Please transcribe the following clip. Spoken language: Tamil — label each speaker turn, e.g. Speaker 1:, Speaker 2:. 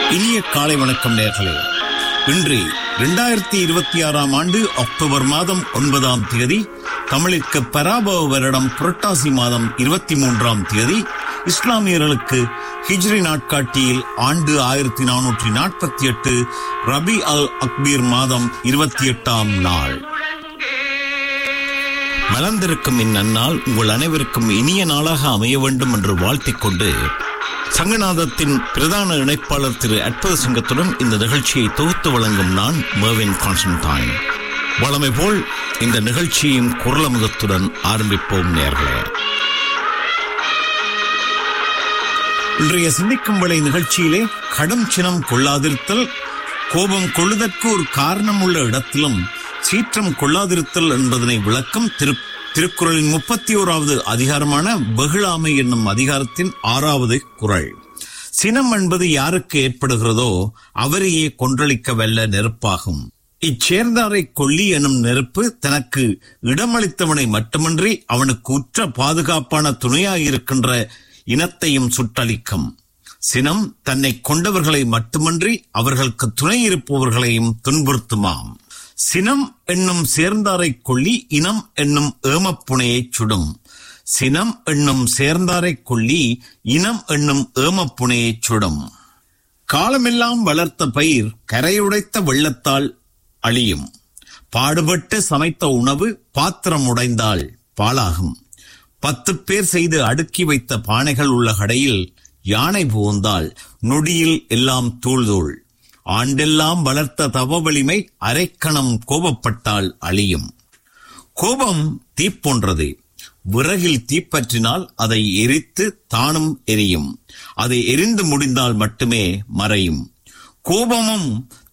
Speaker 1: இனிய காலை வணக்கம் நேர்களே இன்று இரண்டாயிரத்தி இருபத்தி ஆறாம் ஆண்டு அக்டோபர் மாதம் ஒன்பதாம் தேதி தமிழிற்கு பராபவ வருடம் புரட்டாசி மாதம் இருபத்தி மூன்றாம் தேதி இஸ்லாமியர்களுக்கு ஹிஜ்ரி நாட்காட்டியில் ஆண்டு ஆயிரத்தி நானூற்றி நாற்பத்தி எட்டு ரபி அல் அக்பீர் மாதம் இருபத்தி எட்டாம் நாள் மலர்ந்திருக்கும் இந்நன்னாள் உங்கள் அனைவருக்கும் இனிய நாளாக அமைய வேண்டும் என்று வாழ்த்திக் கொண்டு சங்கநாதத்தின் பிரதான இணைப்பாளர் திரு அற்புத சிங்கத்துடன் இந்த நிகழ்ச்சியை தொகுத்து வழங்கும் நான் மேவின் கான்ஸ்டன்டைன் வளமை போல் இந்த நிகழ்ச்சியும் குரலமுதத்துடன் ஆரம்பிப்போம் நேர்களே இன்றைய சிந்திக்கும் வேளை நிகழ்ச்சியிலே கடும் சினம் கொள்ளாதிருத்தல் கோபம் கொள்ளுதற்கு ஒரு காரணம் உள்ள இடத்திலும் சீற்றம் கொள்ளாதிருத்தல் என்பதனை விளக்கம் திரு திருக்குறளின் முப்பத்தி ஓராவது அதிகாரமான வெகுளாமை என்னும் அதிகாரத்தின் ஆறாவது குறள் சினம் என்பது யாருக்கு ஏற்படுகிறதோ அவரையே கொன்றளிக்க வல்ல நெருப்பாகும் இச்சேர்ந்தாரை கொல்லி எனும் நெருப்பு தனக்கு இடமளித்தவனை மட்டுமின்றி அவனுக்கு உற்ற பாதுகாப்பான துணையாயிருக்கின்ற இனத்தையும் சுட்டளிக்கும் சினம் தன்னை கொண்டவர்களை மட்டுமன்றி அவர்களுக்கு துணை இருப்பவர்களையும் துன்புறுத்துமாம் சினம் என்னும் சேர்ந்தாரை கொள்ளி இனம் என்னும் ஏமப்புனையைச் சுடும் சினம் என்னும் சேர்ந்தாரை கொள்ளி இனம் என்னும் ஏமப்புனையைச் சுடும் காலமெல்லாம் வளர்த்த பயிர் கரையுடைத்த வெள்ளத்தால் அழியும் பாடுபட்டு சமைத்த உணவு பாத்திரம் உடைந்தால் பாழாகும் பத்து பேர் செய்து அடுக்கி வைத்த பானைகள் உள்ள கடையில் யானை புகுந்தால் நொடியில் எல்லாம் தூள்தூள் ஆண்டெல்லாம் வளர்த்த தவ வலிமை அரைக்கணம் கோபப்பட்டால் அழியும் கோபம் தீப்போன்றது விறகில் தீப்பற்றினால் அதை எரித்து தானும் எரியும் அதை எரிந்து முடிந்தால் மட்டுமே மறையும் கோபமும்